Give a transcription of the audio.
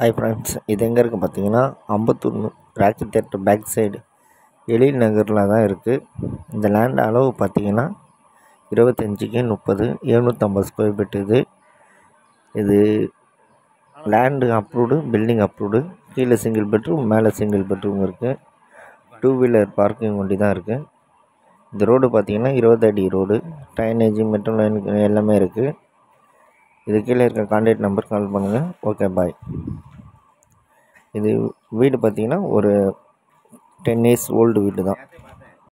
hi friends இது எங்கே இருக்குது பார்த்தீங்கன்னா Ambattur Rakki theatre back side Ezhil நகரில் தான் இருக்குது இந்த லேண்ட் அளவு பார்த்தீங்கன்னா இருபத்தஞ்சிக்கு முப்பது எழுநூற்றம்பது ஸ்கொயர் ஃபீட் இது இது லேண்டு அப்ரூவ்டு பில்டிங் அப்ரூவ்டு கீழே சிங்கிள் பெட்ரூம் மேலே சிங்கிள் பெட்ரூம் இருக்குது டூ வீலர் பார்க்கிங் ஒண்டி தான் இருக்குது இந்த ரோடு பார்த்தீங்கன்னா இருபது அடி ரோடு ட்ரைனேஜ் மெட்ரோ லைன் எல்லாமே இருக்குது இது கீழே இருக்க கான்டாக்ட் நம்பர் கால் பண்ணுங்கள் ஓகே பாய் இது வீடு பார்த்தீங்கன்னா ஒரு டென் இயர்ஸ் ஓல்டு வீடு தான்